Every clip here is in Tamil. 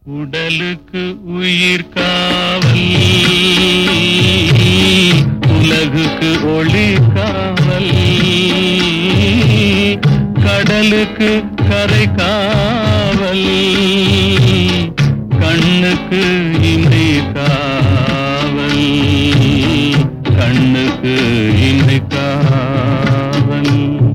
உடலுக்கு உயிர் காவல் உலகுக்கு ஒளி காவல் கடலுக்கு கரை காவல் கண்ணுக்கு இமை காவல் கண்ணுக்கு இமை காவல்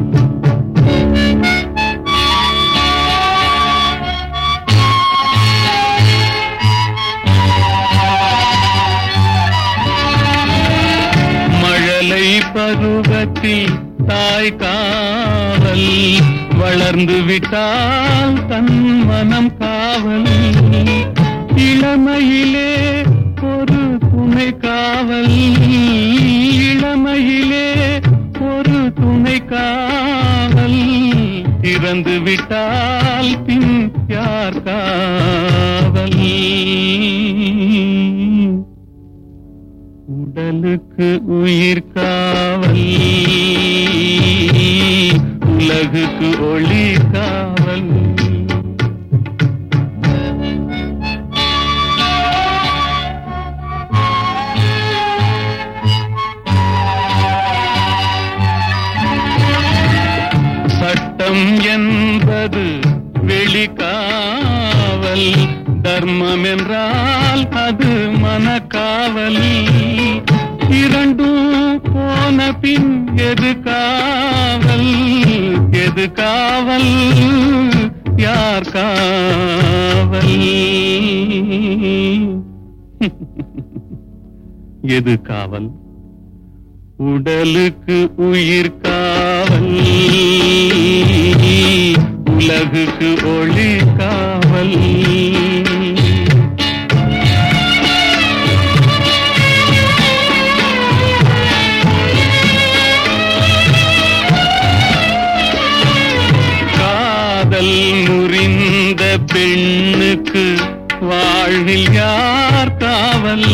மழலை பருவத்தில் தாய் காவல் வளர்ந்து விட்டால் தன் மனம் காவல் இளமையிலே ஒரு துணை காவல் இளமையிலே ஒரு துணை காவல் இறந்து விட்டால் பின் யார் காவல் உடலுக்கு உயிர் காவல் உலகுக்கு ஒளி காவல் சட்டம் என்பது வெளிக்காவல் தர்மம் என்றால் அது மனக்காவல் இரண்டும் போன பின் எது காவல் எது காவல் யார் காவல் எது காவல் உடலுக்கு உயிர் காவல் உலகுக்கு ஒளி காவல் காதல் முறிந்த பெண்ணுக்கு வாழ்வில் யார் காவல்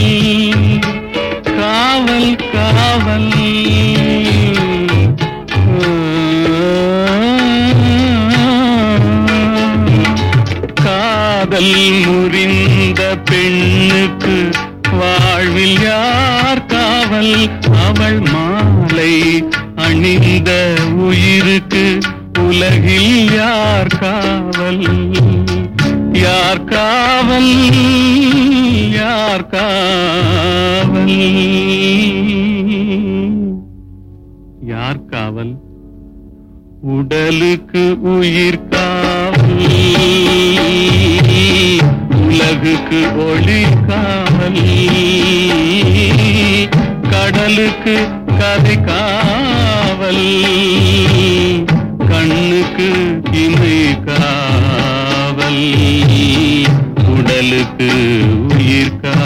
காவல் காவல் காதல் முறிந்த பெண்ணுக்கு வாழ்வில் யார் காவல் அவள் மாலை அணிந்த உயிருக்கு உலகில் யார் காவல் யார் காவல் யார் காவல் யார் காவல் உடலுக்கு உயிர் காவல் உலகுக்கு ஒளி காவல் கடலுக்கு கதை காவல் கண்ணுக்கு இமை காவல் உடலுக்கு உயிர் காவல்